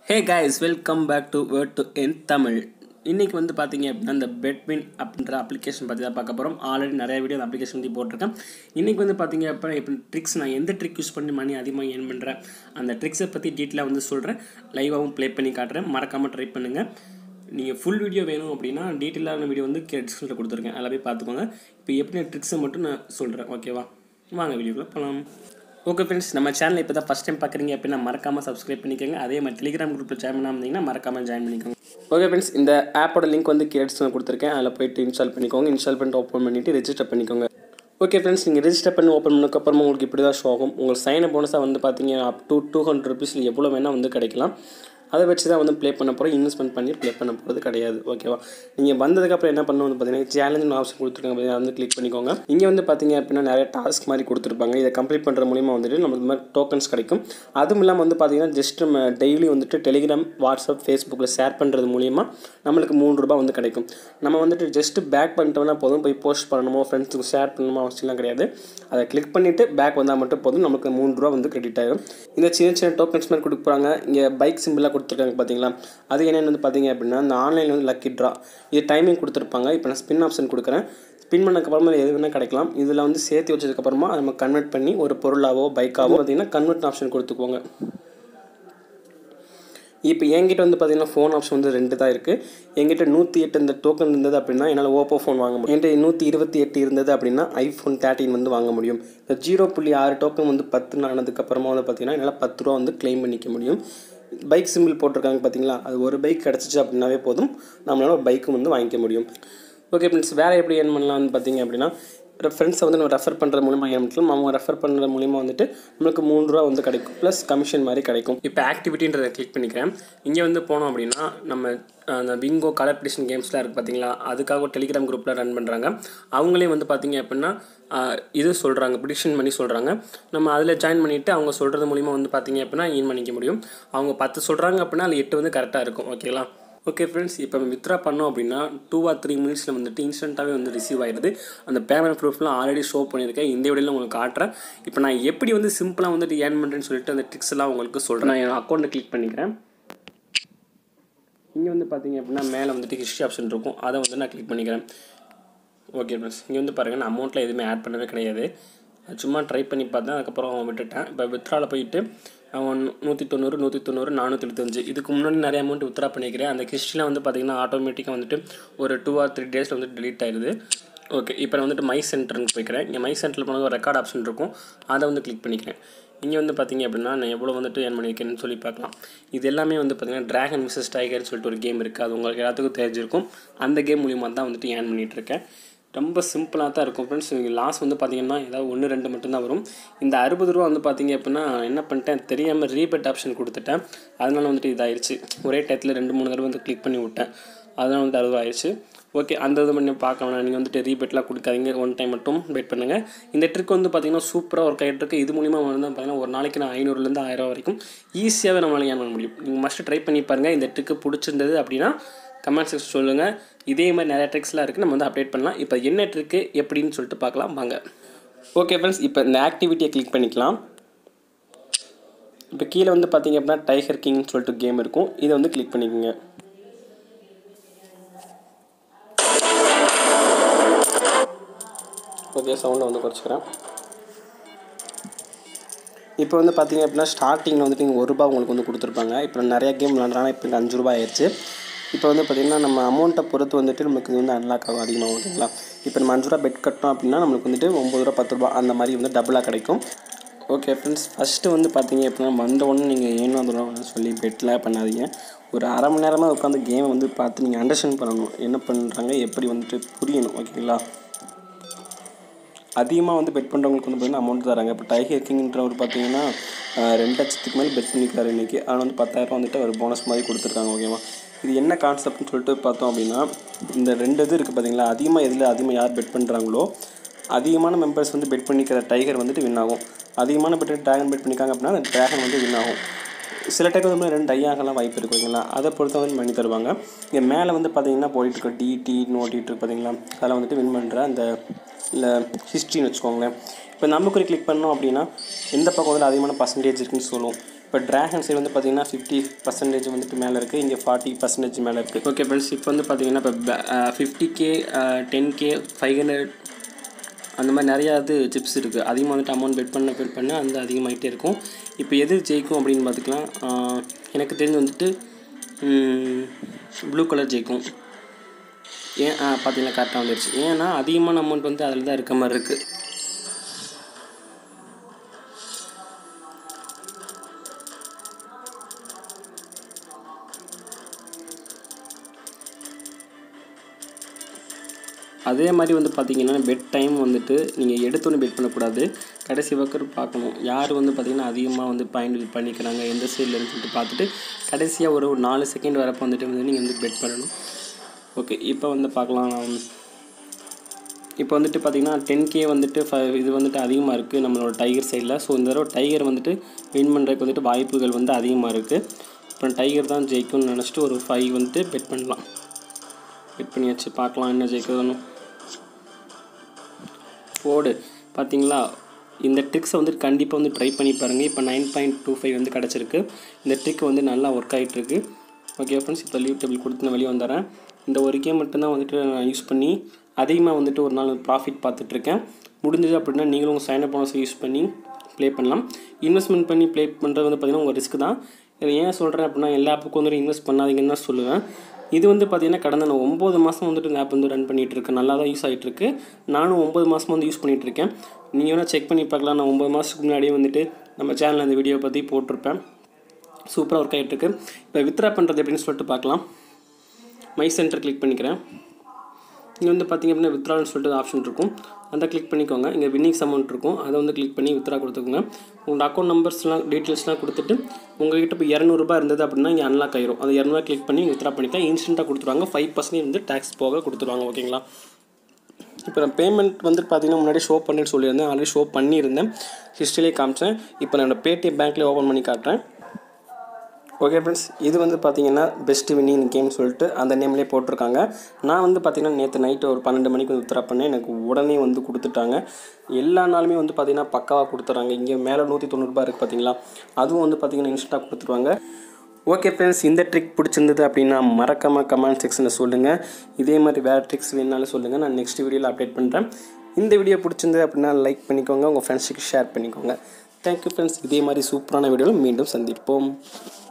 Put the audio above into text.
hey guys welcome back to word to என் தமிழ் இன்றைக்கி வந்து பார்த்தீங்க அப்படின்னா இந்த பெட்வின் அப்படின்ற அப்ளிகேஷன் பற்றி தான் பார்க்க போகிறோம் ஆல்ரெடி நிறைய வீடியோ அந்த அப்ளிகேஷன் பற்றி போட்டிருக்கேன் இன்றைக்கி வந்து பார்த்தீங்க அப்படின்னா இப்போ ட்ரிக்ஸ் நான் எந்த ட்ரிக் யூஸ் பண்ணி மணி அதிகமாக ஏர்ன் பண்ணுறேன் அந்த ட்ரிக்ஸை பற்றி டீட்டெயிலாக வந்து சொல்கிறேன் லைவாகவும் ப்ளே பண்ணி காட்டுறேன் மறக்காமல் ட்ரை பண்ணுங்கள் நீங்கள் ஃபுல் வீடியோ வேணும் அப்படின்னா டீட்டெயிலான வீடியோ வந்து டிஸ்கிரிப்ஷனில் கொடுத்துருக்கேன் அதில் போய் பார்த்துக்கோங்க இப்போ எப்படி ட்ரிக்ஸை மட்டும் நான் சொல்கிறேன் ஓகேவா வாங்க வீடியோக்குள்ளே போகலாம் ஓகே ஃப்ரெண்ட்ஸ் நம்ம சேனல் இப்போ தான் ஃபஸ்ட் டைம் பார்க்குறீங்க அப்படின்னா மறக்காமல் சப்ஸ்கிரைப் பண்ணிக்கோங்க அதே மாதிரி டெலிகிராம் குரூப்பில் ஜாயின் பண்ணாமல் இருந்தீங்கன்னா மறக்காமல் ஜாயின் பண்ணிக்கோங்க ஓகே ஃப்ரெண்ட்ஸ் இந்த ஆப்போட லிங்க் வந்து கேட்ஸ் கொடுத்துருக்கேன் அதில் போயிட்டு இன்ஸ்டால் பண்ணிக்கோங்க இன்ஸ்டால் பண்ணிட்டு ஓப்பன் பண்ணிவிட்டு ரெஜிஸ்டர் பண்ணிக்கோங்க ஓகே ஃப்ரெண்ட்ஸ் நீங்கள் ரெஜிஸ்டர் பண்ணி ஓப்பன் பண்ணதுக்கப்புறமா உங்களுக்கு இப்படி தான் ஷோ ஆகும் உங்களுக்கு சைன் போனஸாக வந்து பார்த்தீங்க அப் டு டூ ஹண்ட்ரட் ருபீஸில் எவ்வளோ வேணால் வந்து கிடைக்கலாம் அதை வச்சு தான் வந்து ப்ளே பண்ண போகிறோம் இன்வெஸ்ட்மெண்ட் பண்ணி ப்ளே பண்ண போகிறது கிடையாது ஓகேவா நீங்கள் வந்ததுக்கப்புறம் என்ன பண்ணணும் வந்து பார்த்தீங்கன்னா சேலஞ்சுன்னு ஆப்ஷன் கொடுத்துருக்காங்க பார்த்தீங்கன்னா வந்து கிளிக் பண்ணிக்கோங்க இங்கே வந்து பார்த்தீங்க அப்படின்னா நிறைய டாஸ்க் மாதிரி கொடுத்துருப்பாங்க இதை கம்ப்ளீட் பண்ணுற மூலிமா வந்துட்டு நமக்கு இந்த மாதிரி டோக்கன்ஸ் கிடைக்கும் அதுவும் இல்லாமல் வந்து பார்த்தீங்கன்னா ஜஸ்ட் நம்ம டெய்லி வந்துட்டு டெலிகிராம் வாட்ஸ்அப் ஃபேஸ்புக்கில் ஷேர் பண்ணுறது மூலிமா நம்மளுக்கு மூணு ரூபாய் வந்து கிடைக்கும் நம்ம வந்துட்டு ஜஸ்ட் பேக் பண்ணிட்டோம்னா போதும் போய் போஸ்ட் பண்ணணுமோ ஃப்ரெண்ட்ஸுக்கு ஷேர் பண்ணணுமோ அவசியம்லாம் கிடையாது அதை கிளிக் பண்ணிவிட்டு பேக் வந்தால் மட்டும் போதும் நமக்கு மூணு ரூபா வந்து கிரெடிட் ஆகும் இந்த சின்ன சின்ன டோக்கன்ஸ் மாதிரி கொடுக்குறாங்க இங்கே பைக் சிம்பிளாக கொடுத்துருக்காங்க பார்த்தீங்களா அது என்னென்னு வந்து பார்த்தீங்க அப்படின்னா இந்த ஆன்லைனில் வந்து லக்கி ட்ரா இது டைமிங் கொடுத்துருப்பாங்க இப்போ நான் ஸ்பின் ஆப்ஷன் கொடுக்குறேன் ஸ்பின் பண்ணக்கப்புறமா எது வேணால் கிடைக்கலாம் இதில் வந்து சேர்த்து வச்சதுக்கப்புறமா நம்ம கன்வெர்ட் பண்ணி ஒரு பொருளாவோ பைக்காவோ பார்த்தீங்கன்னா கன்வெர்ட் ஆப்ஷன் கொடுத்துக்குவோங்க இப்போ என்கிட்ட வந்து பார்த்தீங்கன்னா ஃபோன் ஆப்ஷன் வந்து ரெண்டு தான் இருக்குது என்கிட்ட நூற்றி எட்டு இந்த டோக்கன் இருந்தது அப்படின்னா என்னால் ஓப்போ ஃபோன் வாங்க முடியும் என்கிட்ட நூற்றி இருபத்தி எட்டு இருந்தது அப்படின்னா ஐஃபோன் தேர்ட்டின் வந்து வாங்க முடியும் இந்த ஜீரோ புள்ளி ஆறு டோக்கன் வந்து பத்து ஆனதுக்கப்புறமா வந்து பார்த்தீங்கன்னா என்னால் பத்து ரூபா வந்து க்ளைம் பண்ணிக்க முடியும் பைக் சிம்பிள் போட்டிருக்காங்க பார்த்தீங்களா அது ஒரு பைக் கிடச்சிச்சு அப்படின்னாவே போதும் நம்மளால ஒரு பைக்கும் வந்து வாங்கிக்க முடியும் ஓகே ஃப்ரெண்ட்ஸ் வேறு எப்படி ஏர்ன் பண்ணலாம்னு பார்த்தீங்க அப்படின்னா ஃப்ரெண்ட்ஸை வந்து நம்ம ரெஃபர் பண்ணுறது மூலிமா ஏன் பண்ணலாம் அவங்க ரெஃபர் பண்ணுறது மூலிமா வந்துட்டு நம்மளுக்கு மூணு ரூபா வந்து கிடைக்கும் ப்ளஸ் கமிஷன் மாதிரி கிடைக்கும் இப்போ ஆக்டிவிட்டின்றதை கிளிக் பண்ணிக்கிறேன் இங்கே வந்து போனோம் அப்படின்னா நம்ம அந்த பிங்கோ கலர் பிடிஷன் கேம்ஸ்லாம் இருக்குது பார்த்தீங்களா அதுக்காக ஒரு டெலிகிராம் குரூப்பில் ரன் பண்ணுறாங்க அவங்களே வந்து பார்த்தீங்க அப்படின்னா இது சொல்கிறாங்க ப்ரிடிக்ஷன் பண்ணி சொல்கிறாங்க நம்ம அதில் ஜாயின் பண்ணிவிட்டு அவங்க சொல்கிறது மூலிமா வந்து பார்த்தீங்க அப்படின்னா ஈன் பண்ணிக்க முடியும் அவங்க பத்து சொல்கிறாங்க அப்படின்னா அதில் எட்டு வந்து கரெக்டாக இருக்கும் ஓகேங்களா ஓகே ஃப்ரெண்ட்ஸ் இப்போ வித்ரா பண்ணோம் அப்படின்னா டூ ஆர் த்ரீ மினிட்ஸில் வந்துட்டு இன்ஸ்டண்ட்டாகவே வந்து ரிசீவ் ஆகிடுது அந்த பேமெண்ட் ப்ரூஃப்லாம் ஆல்ரெடி ஷோ பண்ணியிருக்கேன் இந்த வீடியோவில் உங்களுக்கு காட்டுறேன் இப்போ நான் எப்படி வந்து சிம்பிளாக வந்துட்டு ஏர்ன் பண்ணுறேன்னு சொல்லிட்டு அந்த ட்ரிக்ஸ் எல்லாம் உங்களுக்கு சொல்கிறேன் நான் என் அக்கௌண்ட்டை கிளிக் பண்ணிக்கிறேன் இங்கே வந்து பார்த்தீங்க அப்படின்னா மேலே வந்துட்டு ஹிஸ்ட்ரி ஆப்ஷன் இருக்கும் அதை வந்து நான் கிளிக் பண்ணிக்கிறேன் ஓகே ஃப்ரெண்ட்ஸ் இங்கே வந்து பாருங்கள் நான் அமௌண்ட்டில் எதுவுமே ஆட் பண்ணவே கிடையாது சும்மா ட்ரை பண்ணி பார்த்தேன் அதுக்கப்புறம் விட்டுட்டேன் இப்போ வித்ராவில் போயிட்டு அவன் நூற்றி தொண்ணூறு நூற்றி தொண்ணூறு நானூற்றி எழுபத்தஞ்சு இதுக்கு முன்னாடி நிறைய அமௌண்ட் வித்ரா பண்ணிக்கிறேன் அந்த ஹிஸ்ட்ரிலாம் வந்து பார்த்திங்கன்னா ஆட்டோமேட்டிக்காக வந்துட்டு ஒரு டூ ஆர் த்ரீ டேஸில் வந்து டிலீட் ஆயிடுது ஓகே இப்போ நான் வந்துட்டு மை சென்டர்னு போய்க்கிறேன் இங்கே மை சென்டரில் போனது ஒரு ரெக்கார்ட் ஆப்ஷன் இருக்கும் அதை வந்து கிளிக் பண்ணிக்கிறேன் இங்கே வந்து பார்த்திங்க அப்படின்னா நான் எவ்வளோ வந்துட்டு ஏர்ன் பண்ணியிருக்கேன்னு சொல்லி பார்க்கலாம் இது எல்லாமே வந்து பார்த்திங்கன்னா ட்ராகன் மிஸ்ஸஸ் டைகர்னு சொல்லிட்டு ஒரு கேம் இருக்குது அது உங்களுக்கு எல்லாத்துக்கும் தெரிஞ்சிருக்கும் அந்த கேம் மூலியமாக தான் வந்துட்டு ஏர்ன் பண்ணிகிட்ருக்கேன் ரொம்ப சிம்பிளாக தான் இருக்கும் ஃப்ரெண்ட்ஸ் லாஸ் வந்து பார்த்திங்கன்னா ஏதாவது ஒன்று ரெண்டு மட்டும்தான் வரும் இந்த அறுபது ரூபா வந்து பார்த்திங்க அப்படின்னா என்ன பண்ணிட்டேன் தெரியாமல் ரீபெட் ஆப்ஷன் கொடுத்துட்டேன் அதனால வந்துட்டு இதாகிடுச்சு ஒரே டயத்தில் ரெண்டு மூணு தடவை வந்து கிளிக் பண்ணி விட்டேன் அதனால் வந்து அறுபது ஆயிடுச்சு ஓகே அந்த இது பண்ணி பார்க்க வேணாம் நீங்கள் வந்துட்டு ரீபெட்லாம் கொடுக்காதீங்க ஒன் டைம் மட்டும் வெயிட் பண்ணுங்கள் இந்த ட்ரிக் வந்து பார்த்திங்கன்னா சூப்பராக ஒர்க் ஆகிட்டு இருக்கு இது மூலிமா வந்து பார்த்திங்கன்னா ஒரு நாளைக்கு நான் ஐநூறுலேருந்து ஆயிரம் வரைக்கும் ஈஸியாகவே நம்மளால் ஏன் பண்ண முடியும் நீங்கள் மஸ்ட்டு ட்ரை பண்ணி பாருங்கள் இந்த ட்ரிக்கு பிடிச்சிருந்தது அப்படின்னா கமெண்ட் செக்ஷன் சொல்லுங்கள் இதே மாதிரி நிறைய ட்ரிக்ஸ்லாம் இருக்குது நம்ம வந்து அப்டேட் பண்ணலாம் இப்போ என்ன ட்ரிக்கு எப்படின்னு சொல்லிட்டு பார்க்கலாம் வாங்க ஓகே ஃப்ரெண்ட்ஸ் இப்போ இந்த ஆக்டிவிட்டியை கிளிக் பண்ணிக்கலாம் இப்போ கீழே வந்து பார்த்தீங்க அப்படின்னா டைகர் கிங் சொல்லிட்டு கேம் இருக்கும் இதை வந்து கிளிக் பண்ணிக்கோங்க ஓகே சவுண்டை வந்து குறைச்சிக்கிறேன் இப்போ வந்து பார்த்தீங்க அப்படின்னா ஸ்டார்டிங்கில் வந்துட்டு இங்கே ஒரு ரூபா உங்களுக்கு வந்து கொடுத்துருப்பாங்க இப்போ நிறையா கேம் விளாட்றாங்க இப்போ இங்கே அஞ்சு ரூபா ஆயிடுச்சு இப்போ வந்து பார்த்திங்கன்னா நம்ம அமௌண்ட்டை பொறுத்து வந்துட்டு நமக்கு இது வந்து அன்லாக் ஆகும் அதிகமாக ஓகேங்களா இப்போ நம்ம அஞ்சு ரூபா பெட் கட்டோம் அப்படின்னா நம்மளுக்கு வந்துட்டு ஒம்பது ரூபா பத்து ரூபா அந்த மாதிரி வந்து டபுளாக கிடைக்கும் ஓகே ஃப்ரெண்ட்ஸ் ஃபஸ்ட்டு வந்து பார்த்தீங்க அப்படின்னா வந்த உடனே நீங்கள் ஏனோ தூரம் சொல்லி பெட்லாம் பண்ணாதீங்க ஒரு அரை மணி நேரமாக உட்காந்து கேமை வந்து பார்த்து நீங்கள் அண்டர்ஸ்டாண்ட் பண்ணணும் என்ன பண்ணுறாங்க எப்படி வந்துட்டு புரியணும் ஓகேங்களா அதிகமாக வந்து பெட் பண்ணுறவங்களுக்கு வந்து பார்த்திங்கன்னா அமௌண்ட் தராங்க இப்போ டைகர் கிங்ன்றவர் பார்த்தீங்கன்னா ரெண்டு லட்சத்துக்கு மேலே பெட் பண்ணிக்கிறாரு இன்றைக்கி ஆனால் வந்து பத்தாயிரம் வந்துட்டு ஒரு போனஸ் மாதிரி கொடுத்துருக்காங்க ஓகேவா இது என்ன கான்செப்ட்னு சொல்லிட்டு பார்த்தோம் அப்படின்னா இந்த ரெண்டு இது இருக்குது பார்த்தீங்களா அதிகமாக எதில் அதிகமாக யார் பெட் பண்ணுறாங்களோ அதிகமான மெம்பர்ஸ் வந்து பெட் பண்ணிக்கிற டைகர் வந்துட்டு வின் ஆகும் அதிகமான பெட் ட்ராகன் பெட் பண்ணிக்காங்க அப்படின்னா அந்த ட்ராகன் வந்து வின் ஆகும் சில டைம் வந்து ரெண்டு ஐயாகலாம் வாய்ப்பு இருக்குது ஓகேங்களா அதை பொறுத்த வந்து பண்ணி தருவாங்க இங்கே மேலே வந்து பார்த்தீங்கன்னா போயிட்டு இருக்க டிடி நோட்டிட்டு இருக்கு பார்த்தீங்களா அதில் வந்துட்டு வின் பண்ணுற அந்த இல்லை ஹிஸ்ட்ரின்னு வச்சுக்கோங்களேன் இப்போ நமக்கு கிளிக் பண்ணோம் அப்படின்னா எந்த பக்கம் வந்து அதிகமான பர்சன்டேஜ் இருக்குன்னு சொல்லுவோம் இப்போ ட்ராகன் சைடு வந்து பார்த்தீங்கன்னா ஃபிஃப்டி பர்சன்டேஜ் வந்துட்டு மேலே இருக்குது இங்கே ஃபார்ட்டி பர்சன்டேஜ் மேலே இருக்குது ஓகே ஃப்ரெண்ட்ஸ் இப்போ வந்து பார்த்தீங்கன்னா இப்போ fifty K ten K five hundred அந்த மாதிரி நிறையா இது சிப்ஸ் இருக்குது அதிகமாக வந்துட்டு அமௌண்ட் பெட் பண்ண பெட் பண்ண அந்த அதிகமாகிட்டே இருக்கும் இப்போ எது ஜெயிக்கும் அப்படின்னு பார்த்துக்கலாம் ஆஹ் எனக்கு தெரிஞ்சு வந்துட்டு ப்ளூ கலர் ஜெயிக்கும் ஏன் ஆ பார்த்தீங்கன்னா கரெக்டாக வந்துருச்சு ஏன்னா அதிகமான அமௌண்ட் வந்து அதில் தான் இருக்க மாதிரி இருக்குது அதே மாதிரி வந்து பார்த்தீங்கன்னா பெட் டைம் வந்துட்டு நீங்கள் எடுத்தோன்னே பெட் பண்ணக்கூடாது கடைசி பக்கம் பார்க்கணும் யார் வந்து பார்த்தீங்கன்னா அதிகமாக வந்து பாயிண்ட் பண்ணிக்கிறாங்க எந்த சைட்லன்னு சொல்லிட்டு பார்த்துட்டு கடைசியாக ஒரு ஒரு நாலு செகண்ட் வரப்போ வந்துட்டு வந்து நீங்கள் வந்து பெட் பண்ணணும் ஓகே இப்போ வந்து பார்க்கலாம் இப்போ வந்துட்டு பார்த்தீங்கன்னா டென் கே வந்துட்டு ஃப இது வந்துட்டு அதிகமாக இருக்குது நம்மளோட டைகர் சைடில் ஸோ இந்த தடவை டைகர் வந்துட்டு வின் பண்ணுறதுக்கு வந்துட்டு வாய்ப்புகள் வந்து அதிகமாக இருக்குது அப்புறம் டைகர் தான் ஜெயிக்கும்னு நினச்சிட்டு ஒரு ஃபைவ் வந்துட்டு பெட் பண்ணலாம் பெட் பண்ணியாச்சு பார்க்கலாம் என்ன ஜெயிக்குதுன்னு போடு பார்த்தீங்களா இந்த ட்ரிக்ஸை வந்து கண்டிப்பாக வந்து ட்ரை பண்ணி பாருங்கள் இப்போ நைன் பாயிண்ட் டூ ஃபைவ் வந்து கிடச்சிருக்கு இந்த ட்ரிக் வந்து நல்லா ஒர்க் ஆகிட்டுருக்கு ஓகே ஃப்ரெண்ட்ஸ் இப்போ லீவ் டேபிள் கொடுத்து நான் வெளியே வந்துடுறேன் இந்த ஒரு கேம் மட்டும்தான் வந்துட்டு நான் யூஸ் பண்ணி அதிகமாக வந்துட்டு ஒரு நாள் ப்ராஃபிட் பார்த்துட்ருக்கேன் முடிஞ்சது அப்படின்னா நீங்களும் உங்கள் சைன் அப் போனஸை யூஸ் பண்ணி ப்ளே பண்ணலாம் இன்வெஸ்ட்மெண்ட் பண்ணி ப்ளே பண்ணுறது வந்து பார்த்திங்கன்னா உங்கள் ரிஸ்க் தான் இதை ஏன் சொல்கிறேன் அப்படின்னா எல்லா ஆப்புக்கும் வந்துட்டு இன்வெஸ்ட் பண்ணாதீங்கன்னு தான் சொல்லுவேன் இது வந்து பார்த்திங்கன்னா கடந்த நான் ஒம்பது மாதம் வந்துட்டு இந்த ஆப் வந்து ரன் பண்ணிகிட்டு இருக்கேன் நல்லா தான் யூஸ் ஆகிட்டு இருக்கு நானும் ஒம்பது மாதமாக வந்து யூஸ் பண்ணிகிட்டு இருக்கேன் நீங்கள் வேணால் செக் பண்ணி பார்க்கலாம் நான் ஒம்பது மாதத்துக்கு முன்னாடியே வந்துட்டு நம்ம சேனலில் இந்த வீடியோ பற்றி போட்டிருப்பேன் சூப்பராக ஒர்க் ஆகிட்டு இருக்கு இப்போ வித்ரா பண்ணுறது எப்படின்னு சொல்லிட்டு பார்க்கலாம் மை சென்டர் கிளிக் பண்ணிக்கிறேன் இங்கே வந்து பார்த்திங்க அப்படின்னா வித்ரான்னு சொல்லிட்டு ஆப்ஷன் இருக்கும் அந்த கிளிக் பண்ணிக்கோங்க இங்கே வின்னிங்ஸ் அமௌண்ட் இருக்கும் அதை வந்து கிளிக் பண்ணி வித்ரா கொடுத்துக்கோங்க உங்களோட அக்கௌண்ட் நம்பர்ஸ்லாம் டீட்டெயில்ஸ்லாம் கொடுத்துட்டு உங்கள்கிட்ட இப்போ இரநூறுபா இருந்தது அப்படின்னா இங்கே அன்லாக் ஆயிரும் அந்த இரநூறுவா கிளிக் பண்ணி வித்ரா பண்ணிட்டா இன்ஸ்டண்ட்டாக கொடுத்துருவாங்க ஃபைவ் பர்சன்டேஜ் வந்து டேக்ஸ் போக கொடுத்துருவாங்க ஓகேங்களா இப்போ நான் பேமெண்ட் வந்து பார்த்தீங்கன்னா முன்னாடி ஷோ பண்ணிட்டு சொல்லியிருந்தேன் ஆல்ரெடி ஷோ பண்ணியிருந்தேன் ஹிஸ்ட்ரியிலே காமிச்சேன் இப்போ நான் என்னோட பேடிஎம் பேங்க்லேயே ஓப்பன் பண்ணி காட்டுறேன் ஓகே ஃப்ரெண்ட்ஸ் இது வந்து பார்த்தீங்கன்னா பெஸ்ட் வின்னிங் கேம் சொல்லிட்டு அந்த நேம்லேயே போட்டிருக்காங்க நான் வந்து பார்த்தீங்கன்னா நேற்று நைட்டு ஒரு பன்னெண்டு மணிக்கு வந்து உத்தரா பண்ணேன் எனக்கு உடனே வந்து கொடுத்துட்டாங்க எல்லா நாளுமே வந்து பார்த்தீங்கன்னா பக்காவாக கொடுத்துட்றாங்க இங்கே மேலே நூற்றி தொண்ணூறுபா இருக்குது பார்த்தீங்களா அதுவும் வந்து பார்த்தீங்கன்னா இன்ஸ்டாக கொடுத்துருவாங்க ஓகே ஃப்ரெண்ட்ஸ் இந்த ட்ரிக் பிடிச்சிருந்தது அப்படின்னா மறக்காமல் கமெண்ட் செக்ஷனில் சொல்லுங்கள் இதே மாதிரி வேறு ட்ரிக்ஸ் வேணாலும் சொல்லுங்கள் நான் நெக்ஸ்ட் வீடியோவில் அப்டேட் பண்ணுறேன் இந்த வீடியோ பிடிச்சிருந்தது அப்படின்னா லைக் பண்ணிக்கோங்க உங்கள் ஃப்ரெண்ட்ஸுக்கு ஷேர் பண்ணிக்கோங்க தேங்க்யூ ஃப்ரெண்ட்ஸ் இதே மாதிரி சூப்பரான வீடியோவில் மீண்டும் சந்திப்போம்